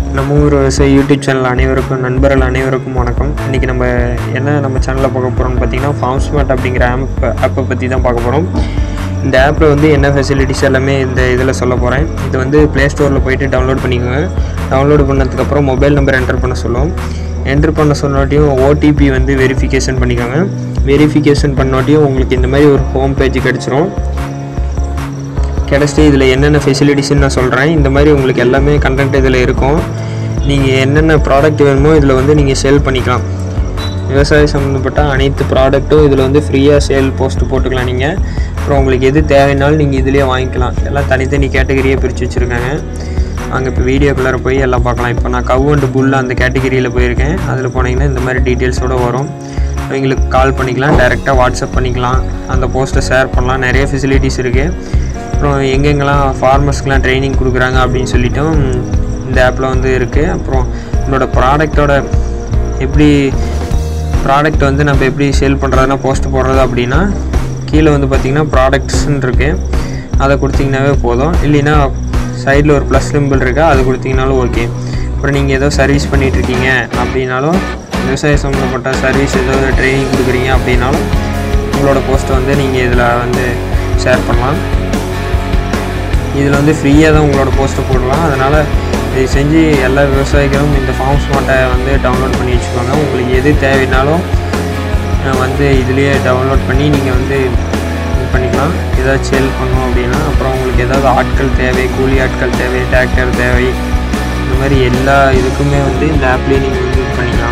நம்ம ஊர் விவசாய யூடியூப் சேனல் அனைவருக்கும் நண்பர்கள் அனைவருக்கும் வணக்கம் இன்றைக்கி நம்ம என்ன நம்ம சேனலில் பார்க்க போகிறோம்னு பார்த்தீங்கன்னா ஃபார்ம் ஸ்மார்ட் அப்படிங்கிற ஆப் ஆப்பை பற்றி தான் பார்க்க போகிறோம் இந்த ஆப்பில் வந்து என்ன ஃபெசிலிட்டிஸ் எல்லாமே இந்த இதில் சொல்ல போகிறேன் இது வந்து ப்ளே ஸ்டோரில் போயிட்டு டவுன்லோட் பண்ணிக்கோங்க டவுன்லோட் பண்ணதுக்கப்புறம் மொபைல் நம்பர் என்டர் பண்ண சொல்லும் என்டர் பண்ண சொன்னாட்டியும் ஓடிபி வந்து வெரிஃபிகேஷன் பண்ணிக்கோங்க வெரிஃபிகேஷன் பண்ணாட்டியும் உங்களுக்கு இந்த மாதிரி ஒரு ஹோம் பேஜ் கிடச்சிரும் கிடச்சிட்டு இதில் என்னென்ன ஃபெசிலிட்டிஸ்னு நான் சொல்கிறேன் இந்த மாதிரி உங்களுக்கு எல்லாமே கண்டென்ட் இதில் இருக்கும் நீங்கள் என்னென்ன ப்ராடக்ட் வேணுமோ இதில் வந்து நீங்கள் சேல் பண்ணிக்கலாம் விவசாய சம்மந்தப்பட்ட அனைத்து ப்ராடக்ட்டும் இதில் வந்து ஃப்ரீயாக சேல் போஸ்ட் போட்டுக்கலாம் நீங்கள் அப்புறம் உங்களுக்கு எது தேவைனாலும் நீங்கள் இதிலேயே வாங்கிக்கலாம் எல்லாம் தனித்தனி கேட்டகரியாக பிரித்து வச்சுருக்காங்க அங்கே இப்போ வீடியோக்குள்ளார போய் எல்லாம் பார்க்கலாம் இப்போ நான் கவ் அண்ட் புல் அந்த கேட்டகரியில் போயிருக்கேன் அதில் போனீங்கன்னா இந்த மாதிரி டீட்டெயில்ஸோடு வரும் அவங்களுக்கு கால் பண்ணிக்கலாம் டைரெக்டாக வாட்ஸ்அப் பண்ணிக்கலாம் அந்த போஸ்ட்டை ஷேர் பண்ணலாம் நிறைய ஃபெசிலிட்டிஸ் இருக்குது அப்புறம் எங்கெங்கெல்லாம் ஃபார்மர்ஸ்க்கெலாம் ட்ரைனிங் கொடுக்குறாங்க அப்படின்னு சொல்லிட்டும் இந்த ஆப்பில் வந்து இருக்குது அப்புறம் நம்மளோட ப்ராடக்டோட எப்படி ப்ராடக்ட் வந்து நம்ம எப்படி சேல் பண்ணுறதுனா போஸ்ட் போடுறது அப்படின்னா கீழே வந்து பார்த்திங்கன்னா ப்ராடக்ட்ஸ்ன்னு இருக்குது அதை கொடுத்தீங்கன்னாவே போதும் இல்லைன்னா சைடில் ஒரு ப்ளஸ் சிம்பிள் இருக்கா அது கொடுத்தீங்கனாலும் ஓகே அப்புறம் நீங்கள் ஏதோ சர்வீஸ் பண்ணிகிட்ருக்கீங்க அப்படின்னாலும் விவசாய சம்மந்தப்பட்ட சர்வீஸ் ஏதோ ட்ரைனிங் கொடுக்குறீங்க அப்படின்னாலும் உங்களோட போஸ்ட்டை வந்து நீங்கள் இதில் வந்து ஷேர் பண்ணலாம் இதில் வந்து ஃப்ரீயாக தான் உங்களோட போஸ்ட்டை போடலாம் அதனால் இது செஞ்சு எல்லா விவசாயிகளும் இந்த ஃபார்ம் ஸ்மார்ட்டை வந்து டவுன்லோட் பண்ணி வச்சுக்கோங்க உங்களுக்கு எது தேவைனாலும் அஹ் வந்து இதுலேயே டவுன்லோட் பண்ணி நீங்கள் வந்து இது பண்ணிக்கலாம் ஏதாவது சேல் பண்ணோம் அப்படின்னா அப்புறம் உங்களுக்கு ஏதாவது ஆட்கள் தேவை கூலி ஆட்கள் தேவை டிராக்டர் தேவை இந்த மாதிரி எல்லா இதுக்குமே வந்து இந்த ஆப்லேயே நீங்கள் வந்து இது பண்ணிக்கலாம்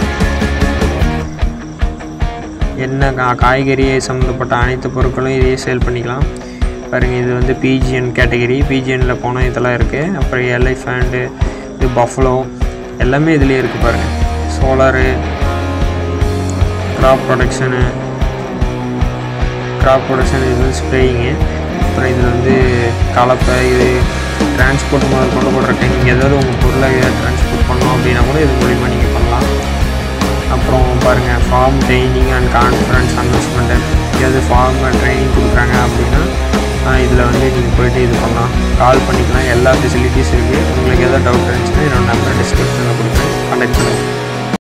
என்ன கா காய்கறி சம்மந்தப்பட்ட அனைத்து பொருட்களும் இதையே சேல் பண்ணிக்கலாம் பாருங்கள் இது வந்து பிஜிஎன் கேட்டகரி பிஜிஎனில் போனால் இதெல்லாம் இருக்குது அப்புறம் எலிஃபேண்டு இது பஃப்லோ எல்லாமே இதுலேயே இருக்குது பாருங்கள் solar crop production crop production இது வந்து ஸ்ப்ரேயிங்கு அப்புறம் இதில் வந்து கலப்பை இது டிரான்ஸ்போர்ட் முதல் கொண்டு போடுறக்கு நீங்கள் ஏதாவது உங்கள் பொருளை டிரான்ஸ்போர்ட் பண்ணோம் அப்படின்னா கூட இது மூலிமா நீங்கள் பண்ணலாம் அப்புறம் பாருங்கள் farm training and conference announcement எதாவது ஃபார்ம் ட்ரைனிங் கொடுக்குறாங்க அப்படின்னா இதில் வந்து நீங்கள் போயிட்டு இது பண்ணலாம் கால் பண்ணிக்கலாம் எல்லா ஃபெசிலிட்டிஸ் இருக்குது உங்களுக்கு எதாவது டவுட் இருந்துச்சுன்னா என்னோட நம்பர் டிஸ்கிரிப்ஷனில் கொடுக்குறேன் கான்டாக்ட் பண்ணுங்கள்